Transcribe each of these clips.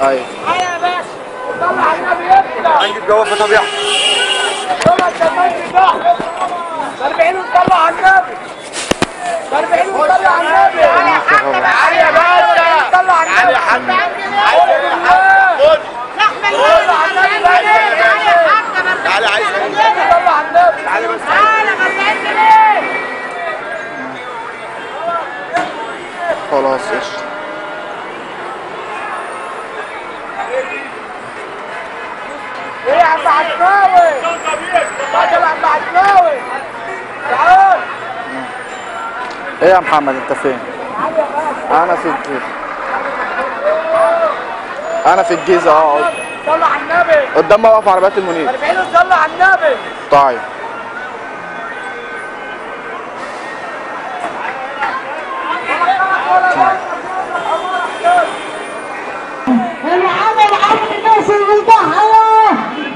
ايوه ايوه يا باشا طلع على النبي يبدا عندي الجواب طبيعي طلع الدمج ده 40 وطلع على النبي 40 وطلع على النبي علي يا حاج علي يا باشا طلع على النبي علي يا حاج خد طلع على النبي تعالى عايز طلع على النبي تعالى بس خلاص قشطة ايه يا عم عشماوي تعال يا عم عشماوي تعال ايه يا محمد انت فين انا في الجيزة انا في الجيزة اه صلى على النبي قدام موقف عربيات المنير 40 وصلى على النبي طيب العمل عمل الناس المضحية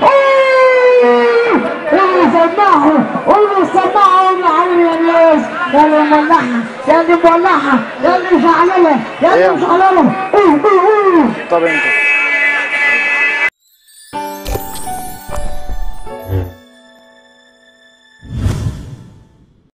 اللي سمعوا واللي سمعوا اللي عمل يا ناس يا اللي مولعها يا اللي مولعها يا اللي مشعللة يا اللي مشعللة طب انت